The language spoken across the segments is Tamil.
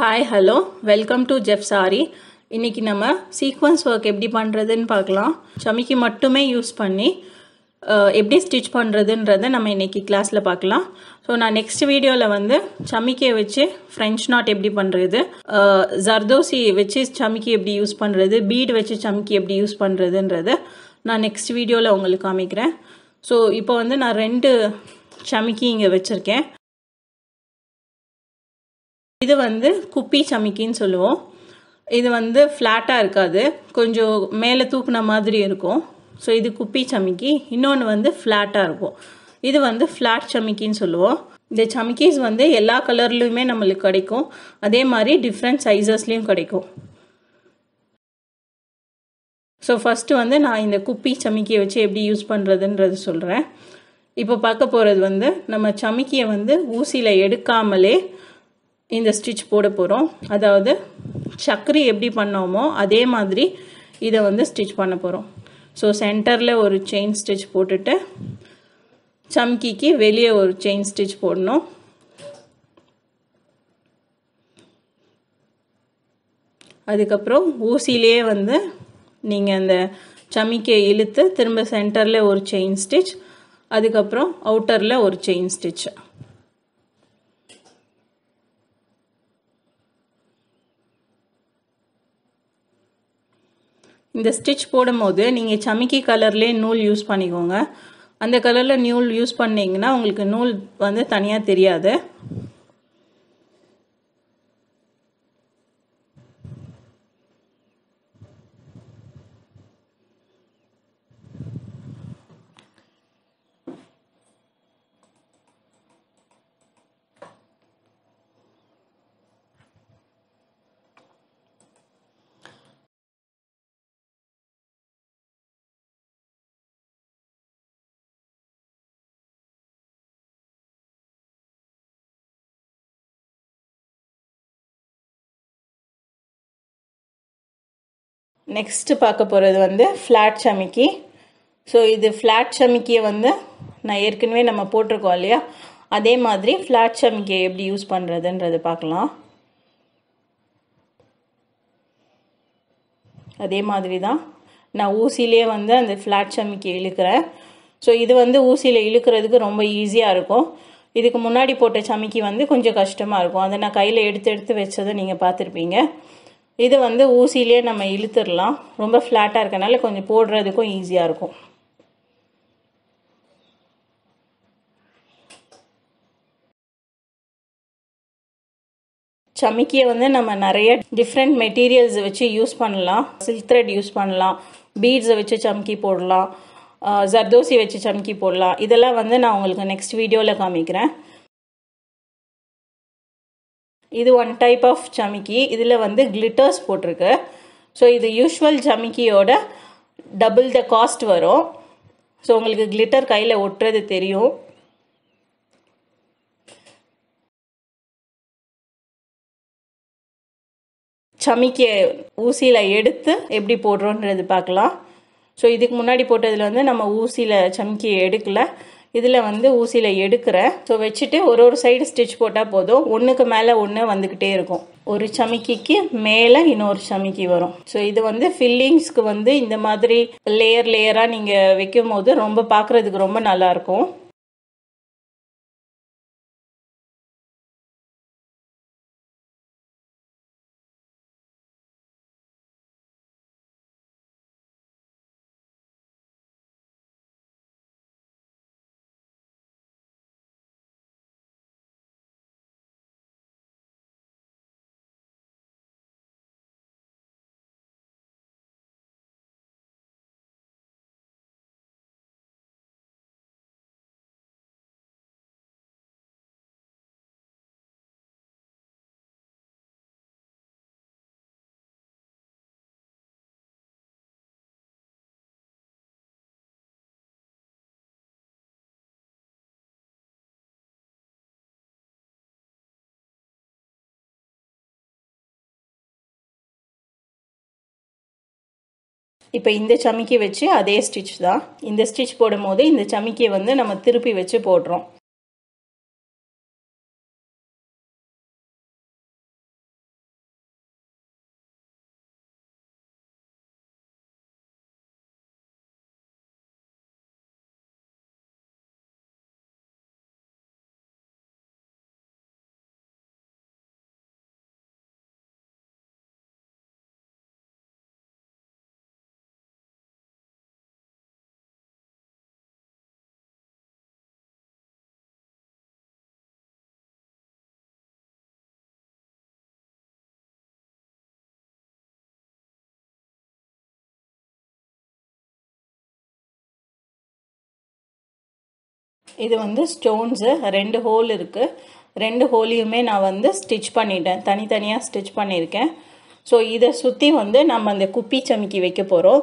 ஹாய் ஹலோ வெல்கம் டு ஜெஃப் சாரி இன்னைக்கு நம்ம சீக்வன்ஸ் ஒர்க் எப்படி பண்ணுறதுன்னு பார்க்கலாம் சமிக்கி மட்டுமே யூஸ் பண்ணி அஹ், எப்படி ஸ்டிச் பண்ணுறதுன்றதை நம்ம இன்னைக்கு கிளாஸில் பார்க்கலாம் ஸோ நான் நெக்ஸ்ட் வீடியோவில் வந்து சமிக்கியை வச்சு ஃப்ரெஞ்ச் நாட் எப்படி பண்ணுறது ஜர்தோசி வச்சு சமிக்கி எப்படி யூஸ் பண்ணுறது பீட் வச்சு சமிக்கி எப்படி யூஸ் பண்ணுறதுன்றதை நான் நெக்ஸ்ட் வீடியோவில் உங்களுக்கு காமிக்கிறேன் ஸோ இப்போ வந்து நான் ரெண்டு சமிக்கி இங்கே வச்சுருக்கேன் இது வந்து குப்பி சமிக்கின்னு சொல்லுவோம் இது வந்து ஃப்ளாட்டாக இருக்காது கொஞ்சம் மேலே தூக்குன மாதிரி இருக்கும் ஸோ இது குப்பி சமிக்கி இன்னொன்று வந்து ஃப்ளாட்டாக இருக்கும் இது வந்து ஃப்ளாட் சமிக்கின்னு சொல்லுவோம் இந்த சமிக்கிஸ் வந்து எல்லா கலர்லையுமே நம்மளுக்கு கிடைக்கும் அதே மாதிரி டிஃப்ரெண்ட் சைஸஸ்லேயும் கிடைக்கும் ஸோ ஃபஸ்ட்டு வந்து நான் இந்த குப்பி சமிக்கியை வச்சு எப்படி யூஸ் பண்ணுறதுன்றது சொல்கிறேன் இப்போ பார்க்க போகிறது வந்து நம்ம சமிக்கியை வந்து ஊசியில் எடுக்காமலே இந்த ஸ்டிச் போட போகிறோம் அதாவது சக்கரி எப்படி பண்ணோமோ அதே மாதிரி இதை வந்து ஸ்டிச் பண்ண போகிறோம் ஸோ சென்டரில் ஒரு செயின் ஸ்டிச் போட்டுட்டு சம்கிக்கு வெளியே ஒரு செயின் ஸ்டிச் போடணும் அதுக்கப்புறம் ஊசிலேயே வந்து நீங்கள் அந்த சமிக்கையை இழுத்து திரும்ப சென்டரில் ஒரு செயின் ஸ்டிச் அதுக்கப்புறம் அவுட்டரில் ஒரு செயின் ஸ்டிச் இந்த ஸ்டிச் போடும்போது நீங்கள் சமிக்கி கலர்லேயே நூல் யூஸ் பண்ணிக்கோங்க அந்த கலரில் நூல் யூஸ் பண்ணிங்கன்னா உங்களுக்கு நூல் வந்து தனியாக தெரியாது நெக்ஸ்ட்டு பார்க்க போகிறது வந்து ஃப்ளாட் சமிக்கி ஸோ இது ஃப்ளாட் சமிக்கியை வந்து நான் ஏற்கனவே நம்ம போட்டிருக்கோம் இல்லையா அதே மாதிரி ஃப்ளாட் சமிக்கியை எப்படி யூஸ் பண்ணுறதுன்றது பார்க்கலாம் அதே மாதிரி தான் நான் ஊசிலே வந்து அந்த ஃப்ளாட் சமிக்கி இழுக்கிறேன் ஸோ இது வந்து ஊசியில் இழுக்கிறதுக்கு ரொம்ப ஈஸியாக இருக்கும் இதுக்கு முன்னாடி போட்ட சமிக்கி வந்து கொஞ்சம் கஷ்டமாக இருக்கும் அதை நான் கையில் எடுத்து எடுத்து வச்சதை நீங்கள் பார்த்துருப்பீங்க இது வந்து ஊசியிலே நம்ம இழுத்துடலாம் ரொம்ப ஃப்ளாட்டாக இருக்கனால கொஞ்சம் போடுறதுக்கும் ஈஸியாக இருக்கும் சமிக்கியை வந்து நம்ம நிறைய டிஃப்ரெண்ட் மெட்டீரியல்ஸ் வச்சு யூஸ் பண்ணலாம் சில்க் த்ரெட் யூஸ் பண்ணலாம் பீட்ஸை வச்சு சம்கி போடலாம் ஜர்தோசி வச்சு சம்கி போடலாம் இதெல்லாம் வந்து நான் உங்களுக்கு நெக்ஸ்ட் வீடியோவில் காமிக்கிறேன் இது ஒன் டைப் ஆஃப் சமிக்கி இதில் வந்து கிளிட்டர்ஸ் போட்டிருக்கு ஸோ இது யூஸ்வல் சமிக்கியோட டபுள் த காஸ்ட் வரும் ஸோ உங்களுக்கு கிளிட்டர் கையில் ஒட்டுறது தெரியும் சமிக்கியை ஊசியில் எடுத்து எப்படி போடுறோன்றது பார்க்கலாம் ஸோ இதுக்கு முன்னாடி போட்டதில் வந்து நம்ம ஊசியில் சமிக்கியை எடுக்கல இதில் வந்து ஊசியில் எடுக்கிறேன் ஸோ வச்சுட்டு ஒரு ஒரு சைடு ஸ்டிச் போட்டால் போதும் ஒன்றுக்கு மேலே ஒன்று வந்துக்கிட்டே இருக்கும் ஒரு சமிக்கிக்கு மேலே இன்னொரு சமிக்கி வரும் ஸோ இது வந்து ஃபில்லிங்ஸ்க்கு வந்து இந்த மாதிரி லேயர் லேயராக நீங்கள் வைக்கும் போது ரொம்ப பார்க்குறதுக்கு ரொம்ப நல்லாயிருக்கும் இப்போ இந்த சமிக்கி வச்சு அதே ஸ்டிச் தான் இந்த ஸ்டிச் போடும்போது இந்த சமிக்கியை வந்து நம்ம திருப்பி வச்சு போடுறோம் இது வந்து ஸ்டோன்ஸு ரெண்டு ஹோல் இருக்குது ரெண்டு ஹோலையுமே நான் வந்து ஸ்டிச் பண்ணிட்டேன் தனித்தனியாக ஸ்டிச் பண்ணியிருக்கேன் ஸோ இதை சுற்றி வந்து நம்ம அந்த குப்பி சமிக்கி வைக்க போகிறோம்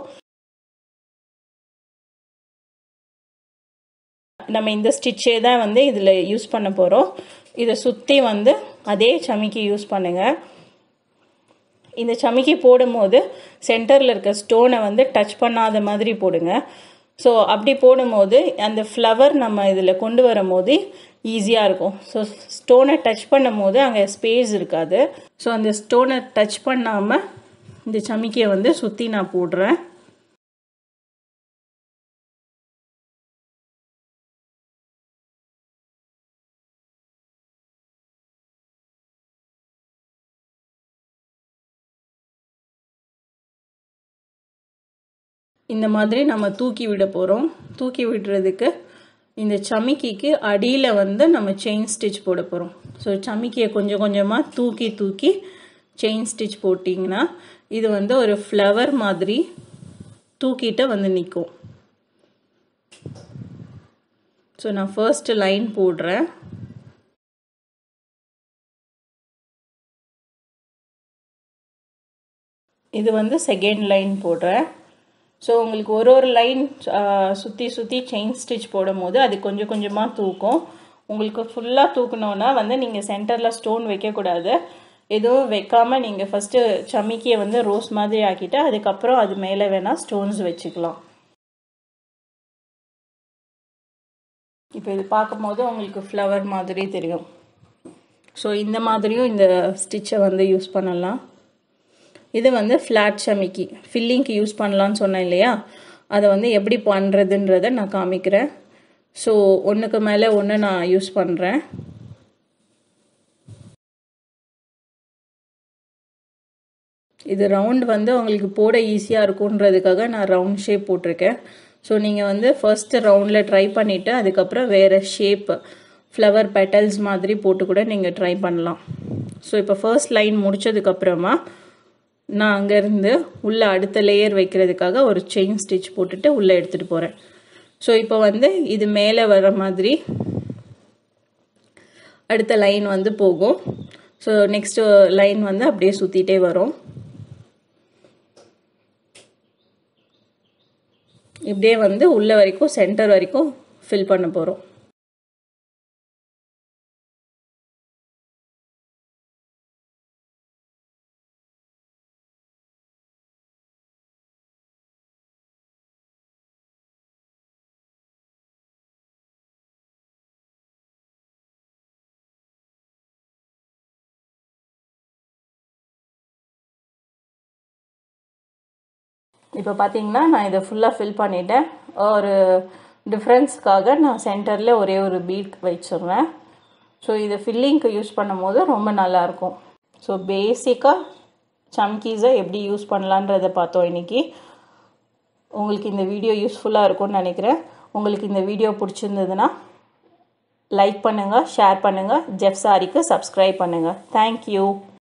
நம்ம இந்த ஸ்டிச்சே தான் வந்து இதில் யூஸ் பண்ண போகிறோம் இதை சுற்றி வந்து அதே சமிக்கி யூஸ் பண்ணுங்கள் இந்த சமிக்கி போடும்போது சென்டரில் இருக்க ஸ்டோனை வந்து டச் பண்ணாத மாதிரி போடுங்க ஸோ அப்படி போடும்போது அந்த ஃப்ளவர் நம்ம இதில் கொண்டு வரும்போது ஈஸியாக இருக்கும் ஸோ ஸ்டோனை டச் பண்ணும் போது அங்கே ஸ்பேஸ் இருக்காது ஸோ அந்த ஸ்டோனை டச் பண்ணாமல் இந்த சமிக்கியை வந்து சுற்றி நான் போடுறேன் இந்த மாதிரி நம்ம தூக்கி விட போகிறோம் தூக்கி விடுறதுக்கு இந்த சமிக்கிக்கு அடியில் வந்து நம்ம செயின் ஸ்டிச் போட போகிறோம் ஸோ சமிக்கியை கொஞ்சம் கொஞ்சமாக தூக்கி தூக்கி செயின் ஸ்டிச் போட்டிங்கன்னா இது வந்து ஒரு ஃப்ளவர் மாதிரி தூக்கிட்ட வந்து நிற்கும் ஸோ நான் ஃபர்ஸ்ட் லைன் போடுறேன் இது வந்து செகண்ட் லைன் போடுறேன் ஸோ உங்களுக்கு ஒரு ஒரு லைன் சுற்றி சுற்றி செயின் ஸ்டிச் போடும் போது அது கொஞ்சம் கொஞ்சமாக தூக்கும் உங்களுக்கு ஃபுல்லாக தூக்கணுன்னா வந்து நீங்கள் சென்டரில் ஸ்டோன் வைக்கக்கூடாது எதுவும் வைக்காமல் நீங்கள் ஃபஸ்ட்டு சமிக்கியை வந்து ரோஸ் மாதிரி ஆக்கிட்டு அதுக்கப்புறம் அது மேலே வேணால் ஸ்டோன்ஸ் வச்சுக்கலாம் இப்போ இது பார்க்கும்போது உங்களுக்கு ஃப்ளவர் மாதிரி தெரியும் ஸோ இந்த மாதிரியும் இந்த ஸ்டிச்சை வந்து யூஸ் பண்ணலாம் இது வந்து ஃப்ளாட் சமிக்கி ஃபில்லிங்க்கு யூஸ் பண்ணலான்னு சொன்னேன் இல்லையா அதை வந்து எப்படி பண்ணுறதுன்றதை நான் காமிக்கிறேன் ஸோ ஒன்றுக்கு மேலே ஒன்று நான் யூஸ் பண்ணுறேன் இது ரவுண்ட் வந்து உங்களுக்கு போட ஈஸியாக இருக்குன்றதுக்காக நான் ரவுண்ட் ஷேப் போட்டிருக்கேன் ஸோ நீங்கள் வந்து ஃபர்ஸ்ட்டு ரவுண்டில் ட்ரை பண்ணிவிட்டு அதுக்கப்புறம் வேறு ஷேப் ஃப்ளவர் பெட்டல்ஸ் மாதிரி போட்டு கூட நீங்கள் ட்ரை பண்ணலாம் ஸோ இப்போ ஃபர்ஸ்ட் லைன் முடித்ததுக்கப்புறமா நான் அங்கேருந்து உள்ளே அடுத்த லேயர் வைக்கிறதுக்காக ஒரு செயின் ஸ்டிச் போட்டுட்டு உள்ளே எடுத்துகிட்டு போகிறேன் ஸோ இப்போ வந்து இது மேலே வர மாதிரி அடுத்த லைன் வந்து போகும் ஸோ நெக்ஸ்ட்டு லைன் வந்து அப்படியே சுற்றிட்டே வரும் இப்படியே வந்து உள்ள வரைக்கும் சென்டர் வரைக்கும் ஃபில் பண்ண போகிறோம் இப்போ பார்த்தீங்கன்னா நான் இதை ஃபுல்லாக ஃபில் பண்ணிட்டேன் ஒரு டிஃப்ரென்ஸ்க்காக நான் சென்டரில் ஒரே ஒரு பீட் வச்சிடுறேன் ஸோ இதை ஃபில்லிங்க்கு யூஸ் பண்ணும்போது ரொம்ப நல்லாயிருக்கும் ஸோ பேசிக்காக சம்கீஸை எப்படி யூஸ் பண்ணலான்றதை பார்த்தோம் இன்றைக்கி உங்களுக்கு இந்த வீடியோ யூஸ்ஃபுல்லாக இருக்கும்னு நினைக்கிறேன் உங்களுக்கு இந்த வீடியோ பிடிச்சிருந்ததுன்னா லைக் பண்ணுங்கள் ஷேர் பண்ணுங்கள் ஜெஃப் சாரிக்கு சப்ஸ்கிரைப் பண்ணுங்கள் தேங்க்யூ